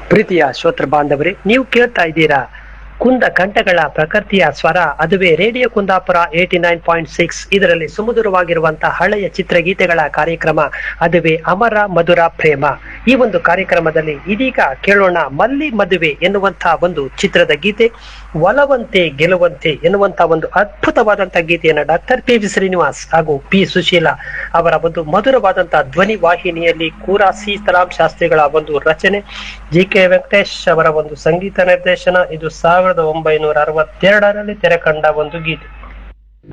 ಪ್ರೀತಿಯ ಶ್ರೋತೃ ಬಾಂಧವರೇ ನೀವು ಕೇಳ್ತಾ ಇದ್ದೀರಾ ಕುಂದ ಕಂಠಗಳ ಪ್ರಕೃತಿಯ ಸ್ವರ ಅದುವೇ radio Kundapura eighty nine point six ಇದರಲ್ಲಿ ಸುಮಧುರವಾಗಿರುವಂತಹ ಹಳೆಯ ಚಿತ್ರಗೀತೆಗಳ ಕಾರ್ಯಕ್ರಮ ಅದುವೇ ಅಮರ ಮಧುರ ಪ್ರೇಮ ಈ ಒಂದು ಕಾರ್ಯಕ್ರಮದಲ್ಲಿ ಇದೀಗ ಕೇಳೋಣ ಮಲ್ಲಿ ಮದುವೆ ಎನ್ನುವಂತಹ ಒಂದು ಚಿತ್ರದ ಗೀತೆ ಒಲವಂತೆ ಗೆಲುವಂತೆ ಎನ್ನುವಂತಹ ಒಂದು ಅದ್ಭುತವಾದಂತಹ ಗೀತೆಯನ್ನ ಡಾಕ್ಟರ್ ಪಿ ವಿ ಶ್ರೀನಿವಾಸ್ ಹಾಗೂ ಪಿ ಸುಶೀಲಾ ಅವರ ಒಂದು ಮಧುರವಾದಂತಹ ಧ್ವನಿ ವಾಹಿನಿಯಲ್ಲಿ ಕೂರಾ ಸೀತಾರಾಮ್ ಶಾಸ್ತ್ರಿಗಳ ಒಂದು ರಚನೆ ಜಿ ಕೆ ವೆಂಕಟೇಶ್ ಅವರ ಒಂದು ಸಂಗೀತ ನಿರ್ದೇಶನ ಇದು ಸಾವಿರದ ಒಂಬೈನೂರ ಅರವತ್ತೆರಡರಲ್ಲಿ ತೆರೆ ಕಂಡ ಒಂದು ಗೀತೆ